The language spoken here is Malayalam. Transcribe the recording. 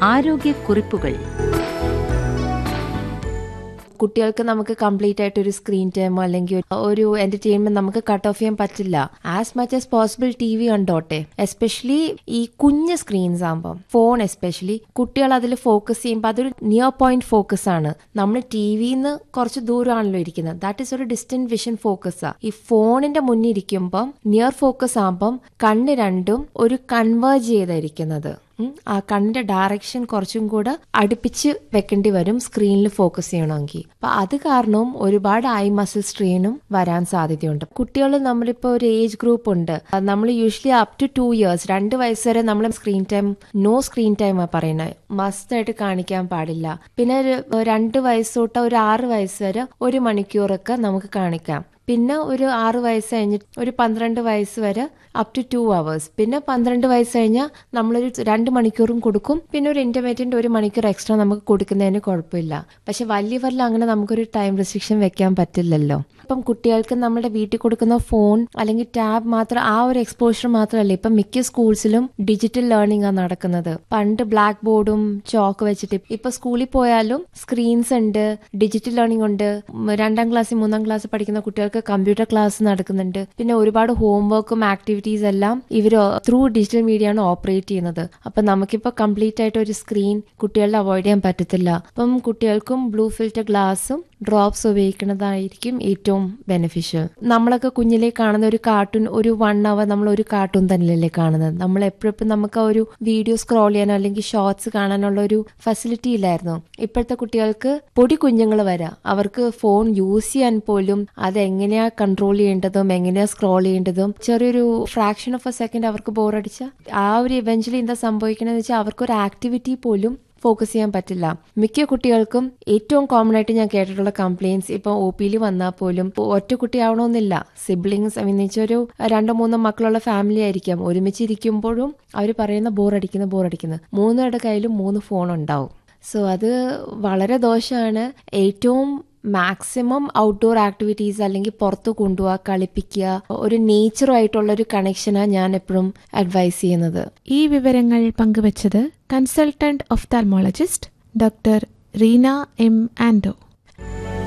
ആരോഗ്യക്കുറിപ്പുകൾ കുട്ടികൾക്ക് നമുക്ക് കംപ്ലീറ്റ് ആയിട്ട് ഒരു സ്ക്രീൻ ടൈമോ അല്ലെങ്കിൽ ഒരു എന്റർടൈൻമെന്റ് നമുക്ക് കട്ട് ഓഫ് ചെയ്യാൻ പറ്റില്ല as much as possible T V കണ്ടോട്ടെ എസ്പെഷ്യലി ഈ കുഞ്ഞ് സ്ക്രീൻസ് ആകുമ്പോൾ ഫോൺ എസ്പെഷ്യലി കുട്ടികൾ അതിൽ ഫോക്കസ് ചെയ്യുമ്പോൾ അതൊരു നിയർ പോയിന്റ് ഫോക്കസ് ആണ് നമ്മൾ ടി വിന്ന് കുറച്ച് ദൂരമാണല്ലോ ഇരിക്കുന്നത് ദാറ്റ് ഈസ് ഒരു ഡിസ്റ്റന്റ് വിഷൻ ഫോക്കസ് ആ ഈ ഫോണിന്റെ മുന്നിൽ ഇരിക്കുമ്പം നിയർ ഫോക്കസ് ആകുമ്പം കണ്ണ് രണ്ടും ഒരു കൺവേർജ് ചെയ്തായിരിക്കുന്നത് ഉം, ആ കണ്ണിന്റെ ഡയറക്ഷൻ കുറച്ചും കൂടെ അടുപ്പിച്ച് വെക്കേണ്ടി വരും സ്ക്രീനിൽ ഫോക്കസ് ചെയ്യണമെങ്കിൽ അപ്പൊ അത് കാരണവും ഒരുപാട് ഐ മസിൽ സ്ട്രെയിനും വരാൻ സാധ്യതയുണ്ട് കുട്ടികൾ നമ്മളിപ്പോ ഒരു ഏജ് ഗ്രൂപ്പ് ഉണ്ട് നമ്മൾ usually up to two years രണ്ട് വയസ്സ് വരെ നമ്മൾ screen time no screen time ആ പറയുന്നത് മസ്റ്റ് ആയിട്ട് കാണിക്കാൻ പാടില്ല പിന്നെ ഒരു രണ്ട് വയസ്സ് തൊട്ട് ഒരു ആറ് വയസ്സ് വരെ ഒരു മണിക്കൂറൊക്കെ നമുക്ക് കാണിക്കാം പിന്നെ ഒരു ആറ് വയസ്സ് കഴിഞ്ഞിട്ട് ഒരു പന്ത്രണ്ട് വയസ്സ് വരെ അപ് ടു ടു അവേഴ്സ് പിന്നെ പന്ത്രണ്ട് വയസ്സ് കഴിഞ്ഞാൽ നമ്മളൊരു രണ്ട് മണിക്കൂറും കൊടുക്കും പിന്നെ ഒരു ഇന്റർമീഡിയറ്റ് ഒരു മണിക്കൂർ എക്സ്ട്രാ നമുക്ക് കൊടുക്കുന്നതിന് കുഴപ്പമില്ല പക്ഷെ വലിയവരിൽ അങ്ങനെ നമുക്കൊരു ടൈം റെസ്ട്രിക്ഷൻ വെക്കാൻ പറ്റില്ലല്ലോ ഇപ്പം കുട്ടികൾക്ക് നമ്മുടെ വീട്ടിൽ കൊടുക്കുന്ന ഫോൺ അല്ലെങ്കിൽ ടാബ് മാത്രം ആ ഒരു എക്സ്പോഷർ മാത്രമല്ല ഇപ്പം മിക്ക സ്കൂൾസിലും ഡിജിറ്റൽ ലേണിംഗ് ആണ് നടക്കുന്നത് പണ്ട് ബ്ലാക്ക് ബോർഡും ചോക്ക് വെച്ചിട്ട് ഇപ്പൊ സ്കൂളിൽ പോയാലും സ്ക്രീൻസ് ഉണ്ട് ഡിജിറ്റൽ ലേണിംഗ് ഉണ്ട് ഉം, രണ്ടാം ക്ലാസ്സിൽ മൂന്നാം ക്ലാസ്സിൽ പഠിക്കുന്ന കുട്ടികൾക്ക് കമ്പ്യൂട്ടർ ക്ലാസ് നടക്കുന്നുണ്ട് പിന്നെ ഒരുപാട് ഹോംവർക്കും ആക്ടിവിറ്റീസ് എല്ലാം ഇവർ ത്രൂ ഡിജിറ്റൽ മീഡിയ ആണ് ഓപ്പറേറ്റ് ചെയ്യുന്നത് അപ്പൊ നമുക്കിപ്പോ കംപ്ലീറ്റ് ആയിട്ട് ഒരു സ്ക്രീൻ കുട്ടികളുടെ അവോയ്ഡ് ചെയ്യാൻ പറ്റത്തില്ല അപ്പം കുട്ടികൾക്കും ബ്ലൂ ഫിൽറ്റർ ഗ്ലാസും ഡ്രോപ്സ് ഉപയോഗിക്കുന്നതായിരിക്കും ഏറ്റവും ബെനിഫിഷ്യൽ നമ്മളൊക്കെ കുഞ്ഞിലെ കാണുന്ന ഒരു കാർട്ടൂൺ ഒരു വൺ അവർ നമ്മൾ ഒരു കാർട്ടൂൺ തന്നെയല്ലേ കാണുന്നത് നമ്മൾ എപ്പോഴും നമുക്ക് ആ ഒരു വീഡിയോ സ്ക്രോൾ ചെയ്യാനോ അല്ലെങ്കിൽ ഷോർട്സ് കാണാനുള്ള ഒരു ഫെസിലിറ്റി ഇല്ലായിരുന്നു ഇപ്പോഴത്തെ കുട്ടികൾക്ക് പൊടി കുഞ്ഞുങ്ങൾ വരാം അവർക്ക് ഫോൺ യൂസ് ചെയ്യാൻ പോലും അത് എങ്ങനെയാ കൺട്രോൾ ചെയ്യേണ്ടതും എങ്ങനെയാ സ്ക്രോൾ ചെയ്യേണ്ടതും ചെറിയൊരു ഫ്രാക്ഷൻ ഓഫ് എ സെക്കൻഡ് അവർക്ക് ബോറടിച്ച ആ ഒരു ഇവഞ്ച്വലി എന്താ സംഭവിക്കണമെന്ന് വെച്ചാൽ അവർക്ക് ഒരു ആക്ടിവിറ്റി പോലും ഫോക്കസ് ചെയ്യാൻ പറ്റില്ല മിക്ക കുട്ടികൾക്കും ഏറ്റവും കോമൺ ആയിട്ട് ഞാൻ കേട്ടിട്ടുള്ള കംപ്ലയിൻസ് ഇപ്പൊ ഒ പിയിൽ വന്നാൽ പോലും ഒറ്റ കുട്ടിയാവണമെന്നില്ല സിബ്ലിങ്സ് ഐ മീൻ ഒരു രണ്ടോ മൂന്നോ മക്കളുള്ള ഫാമിലി ആയിരിക്കാം ഒരുമിച്ചിരിക്കുമ്പോഴും അവർ പറയുന്ന ബോറടിക്കുന്നു ബോറടിക്കുന്നു മൂന്നുപേരുടെ കയ്യിലും മൂന്ന് ഫോൺ ഉണ്ടാവും സോ അത് വളരെ ദോഷമാണ് ഏറ്റവും മാക്സിമം ഔട്ട്ഡോർ ആക്ടിവിറ്റീസ് അല്ലെങ്കിൽ പുറത്ത് കൊണ്ടുപോവുക കളിപ്പിക്കുക ഒരു നേച്ചറുമായിട്ടുള്ള ഒരു കണക്ഷനാണ് ഞാൻ എപ്പോഴും അഡ്വൈസ് ചെയ്യുന്നത് ഈ വിവരങ്ങൾ പങ്കുവച്ചത് consultant ophthalmologist doctor Reena M ആൻഡോ